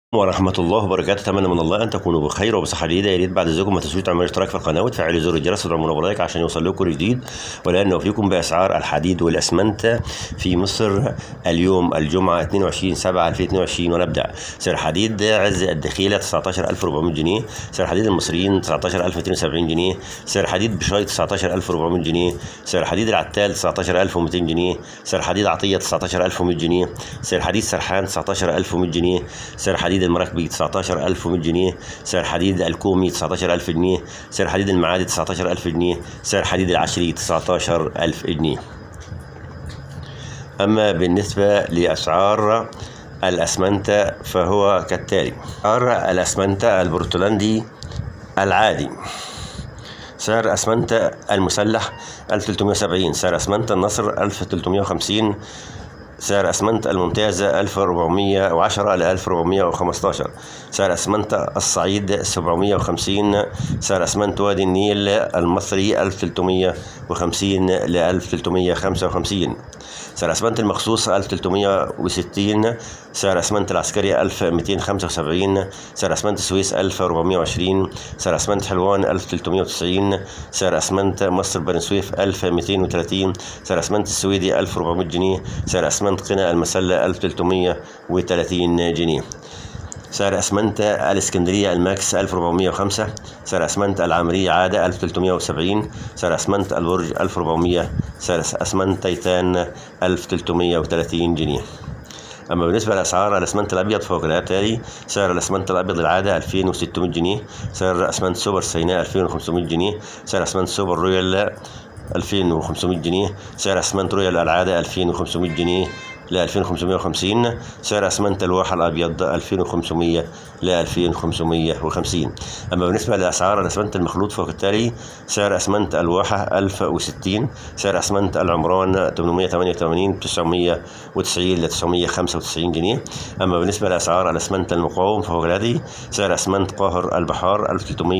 ورحمة الله وبركاته أتمنى من الله أن تكونوا بخير وبصحة جيدة يا ريت بعد ذلك ما تنسوش تعملوا اشتراك في القناة وتفعلوا زر الجرس وتدعمونا بلايك عشان يوصل لكم كل جديد ولأن نوفيكم بأسعار الحديد والأسمنت في مصر اليوم الجمعة 22 7 2022 ونبدأ سعر الحديد عز الدخيلة 19400 جنيه سعر حديد المصريين 19270 جنيه سعر حديد بشايط 19400 جنيه سعر حديد العتال 19200 جنيه سعر حديد عطية 19100 جنيه سعر حديد سرحان 19100 جنيه سعر حديد المراكبي 19100 جنيه سعر حديد الكومي 19000 جنيه سعر حديد المعادي 19000 جنيه سعر حديد العشري 19000 جنيه أما بالنسبة لأسعار الأسمنت فهو كالتالي أسعار الأسمنت البرتلاندي العادي سعر أسمنت المسلح 1370 سعر أسمنت النصر 1350 سعر أسمنت الممتازة 1410 ل 1415 سعر أسمنت الصعيد 750 سعر أسمنت وادي النيل المصري 1350 ل 1355 سعر أسمنت المخصوص 1360 سعر أسمنت العسكري 1275 سعر أسمنت السويس 1420 سعر أسمنت حلوان 1390 سعر أسمنت مصر بني سويف 1230 سعر أسمنت السويدي 1400 جنيه سعر أسمنت قنا المسلة 1330 جنيه سعر أسمنت الإسكندرية الماكس 1405 سعر أسمنت العامرية عادة 1370 سعر أسمنت البرج 1400 سعر أسمنت تيتان 1330 جنيه أما بالنسبة لأسعار الأسمنت الأبيض فهو كالتالي سعر الأسمنت الأبيض العادة 2600 جنيه سعر أسمنت سوبر سيناء 2500 جنيه سعر أسمنت سوبر رويال 2500 جنيه سعر أسمنت رويال العادة 2500 جنيه ل 2550 سعر اسمنت الواحة الابيض 2500 ل 2550 اما بالنسبه لاسعار الاسمنت المخلوط فهو كالتالي سعر اسمنت الواحة 1060 سعر اسمنت العمران 888 990 ل 995 جنيه اما بالنسبه لاسعار الاسمنت المقاوم فهو كالاتي سعر اسمنت قاهر البحار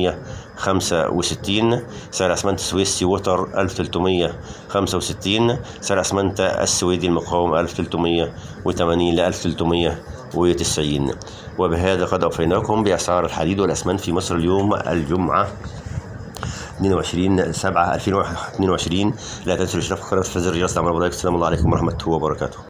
1365 سعر اسمنت سويسي ووتر 1365 سعر اسمنت السويدي المقاوم 1300 1380 ل 1390 وبهذا قد أوفيناكم بأسعار الحديد والأسمنت في مصر اليوم الجمعة 22 7 2022 لا تنسوا الاشتراك في قناة فزر الجرس السلام عليكم ورحمة الله وبركاته